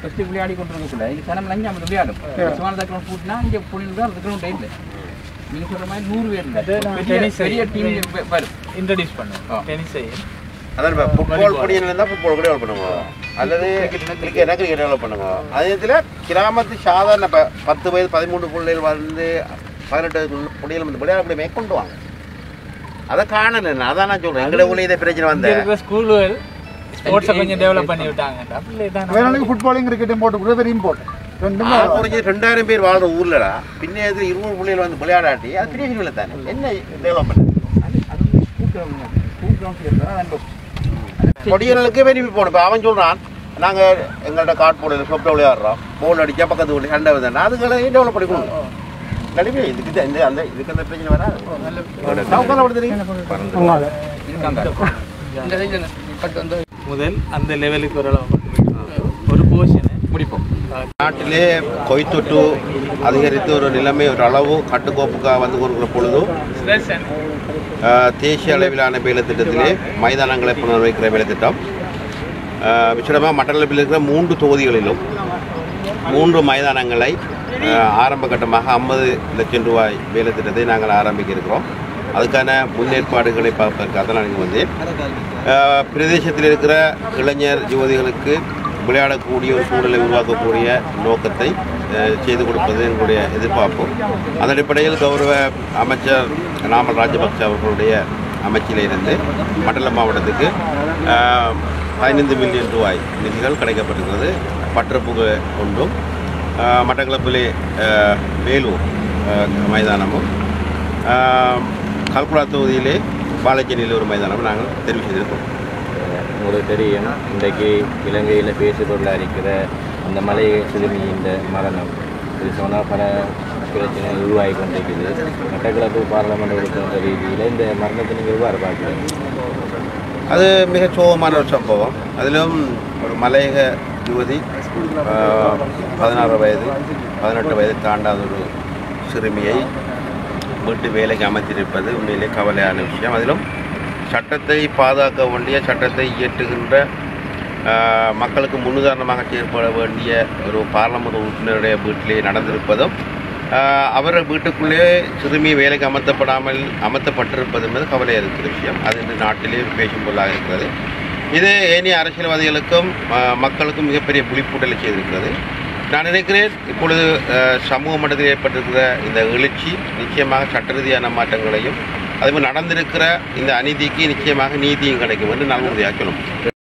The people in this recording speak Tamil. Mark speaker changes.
Speaker 1: ஃபஸ்ட்டு விளையாடி கொண்டு இருக்கல இங்கே சனம் லஞ்சம் நம்ம விளையாடும் சுமான தக்கணும் கூட்டினா இங்கே புள்ளியில் தான் அதுக்கு இல்லை நீங்கள் சொல்கிற மாதிரி நூறு பேர் இல்லை
Speaker 2: அது நான்
Speaker 1: பெரிய
Speaker 2: tennis
Speaker 1: பெரிய
Speaker 2: செய்ய-
Speaker 1: டீம் வரும்
Speaker 2: இன்ட்ரடியூஸ்
Speaker 1: ஆ.
Speaker 2: பண்ணுவோம் டென்னிஸ்
Speaker 3: அதான் இப்போ ஃபுட்பால் பொடியில் இருந்தால் ஃபுட்பால் கூட டெவலப் பண்ணுவோம் அல்லது கிரிக்கெட் கிரிக்கெட் டெவலப் பண்ணுவோம் அதே நேரத்தில் கிராமத்து சாதாரண இப்போ பத்து வயது பதிமூணு பிள்ளைகள் வந்து பதினெட்டு பொடியில் வந்து விளையாடக்கூடிய மேற்கொண்டு வாங்க அதை காணல நான் அதான் நான் சொல்கிறேன் எங்களை ஊரில் இதை பிரச்சனை
Speaker 2: இங்க
Speaker 3: வந்தேன்
Speaker 2: இருக்கிற ஸ்கூல்கள் ஸ்போர்ட்ஸை கொஞ்சம் டெவலப் பண்ணி விட்டாங்க அப்படி தான்
Speaker 4: வேளாண்மைக்கு ஃபுட்பாலையும் கிரிக்கெட்டையும் போட்டு கூட வெரி இம்பார்ட்டன்ட் ரெண்டுமே
Speaker 3: ஆக குறைஞ்சு ரெண்டாயிரம் பேர் வாழ்ற ஊர்லடா பின்னே இதில் இருநூறு பிள்ளைகள் வந்து விளையாடாட்டி அது பெரிய விஷயம் இல்லை தானே என்ன டெவலப்மெண்ட்
Speaker 1: அது அது வந்து ஸ்கூல் கிரவுண்ட் ஸ்கூல் கிரவுண்ட் இருந்தால் அது
Speaker 3: பொடியர்களுக்கு பெனிஃபிட் போகணும் இப்போ அவன் சொல்கிறான் நாங்கள் எங்கள்கிட்ட காட் போடல சொப்பில் விளையாடுறோம் போல் அடிச்சா பக்கத்து வீட்டு சண்டை வந்தேன் அதுகளை டெவலப் பண்ணி கொடுக்கணும் கண்டிப்பா இதுக்கு தான் இந்த அந்த இதுக்கு அந்த பிரச்சனை வராது சவுக்கால படுத்துறீங்க
Speaker 1: இருக்காங்க இந்த சைடில் பட்டு வந்து
Speaker 2: முதல் அந்த லெவலுக்கு ஒரு அளவு ஒரு போர்ஷனை
Speaker 1: முடிப்போம்
Speaker 3: நாட்டிலே கொய்த்தொட்டு அதிகரித்து ஒரு நிலைமை ஒரு அளவு கட்டுக்கோப்புக்காக வந்து கொடுக்குற பொழுதும் ஆஹ், தேசிய அளவிலான வேலை திட்டத்திலே மைதானங்களை புனர்வைக்கிற வேலை திட்டம் விசேடமாக மட்டக்களப்பில் இருக்கிற மூன்று தொகுதிகளிலும் மூன்று மைதானங்களை ஆஹ், ஆரம்ப கட்டமாக ஐம்பது லட்சம் ரூபாய் வேலை திட்டத்தை நாங்கள் ஆரம்பிக்க இருக்கிறோம் அதுக்கான முன்னேற்பாடுகளை பார்ப்பதற்காக தான் நான் இங்கே வந்தேன் ஆஹ், பிரதேசத்தில் இருக்கிற இளைஞர் யுவதிகளுக்கு விளையாடக்கூடிய ஒரு சூழலை உருவாக்கக்கூடிய நோக்கத்தை ஆஹ், செய்து கொடுப்பது எங்களுடைய எதிர்பார்ப்பு அதன் அடிப்படையில் கௌரவ அமைச்சர் நாமல் ராஜபக்ச அவர்களுடைய அமைச்சில் இருந்து மண்டல மாவட்டத்துக்கு ஆஹ், பதினைந்து மில்லியன் ரூபாய் நிதிகள் கிடைக்கப்பட்டிருக்கிறது பற்றப்புக ஒன்றும் ஆஹ், மட்டக்களப்பிலே ஆஹ், வேலூர் ஆஹ், மைதானமும் ஆஹ், கல்குடா தொகுதியிலே வாழைச்சேரியில் ஒரு மைதானமும் நாங்கள் தெரிவு செய்திருக்கோம்
Speaker 5: உங்களுக்கு தெரியும் இன்றைக்கு இலங்கையில் பேசுபொருளாக இருக்கிற அந்த மலை சிறுமி இந்த மரணம் இது சொன்னால் பல பிரச்சனை உருவாகி கொண்டிருக்குது மட்டக்களப்பு பாராளுமன்ற உறுப்பினர் ரீதியில் இந்த மரணத்தை நீங்கள் எவ்வாறு பார்க்குறீங்க
Speaker 3: அது மிக சோகமான ஒரு சம்பவம் அதிலும் ஒரு மலையக யுவதி ஆஹ், பதினாறு வயது பதினெட்டு வயது தாண்டாத ஒரு சிறுமியை வீட்டு வேலைக்கு அமைத்திருப்பது உண்மையிலே கவலையான விஷயம் அதிலும் சட்டத்தை பாதுகாக்க வேண்டிய சட்டத்தை இயற்றுகின்ற ஆஹ், மக்களுக்கு முன்னுதாரணமாக செயற்பட வேண்டிய ஒரு பாராளுமன்ற உறுப்பினருடைய வீட்டிலே நடந்திருப்பதும் ஆஹ், அவர் வீட்டுக்குள்ளே சிறுமி வேலைக்கு அமர்த்தப்படாமல் அமர்த்தப்பட்டிருப்பது என்பது கவலை இருக்கிற விஷயம் அது இந்த நாட்டிலே பேசும் பொருளாக இருக்கிறது இது ஏனைய அரசியல்வாதிகளுக்கும் ஆஹ், மக்களுக்கும் மிகப்பெரிய விழிப்பூட்டலை செய்திருக்கிறது நான் நினைக்கிறேன் இப்பொழுது ஆஹ், சமூக மட்டத்தில் ஏற்பட்டிருக்கிற இந்த எழுச்சி நிச்சயமாக சட்ட ரீதியான மாற்றங்களையும் அதேபோல் நடந்திருக்கிற இந்த அநீதிக்கு நிச்சயமாக நீதியும் கிடைக்கும் என்று நான் உறுதியாக சொல்லும்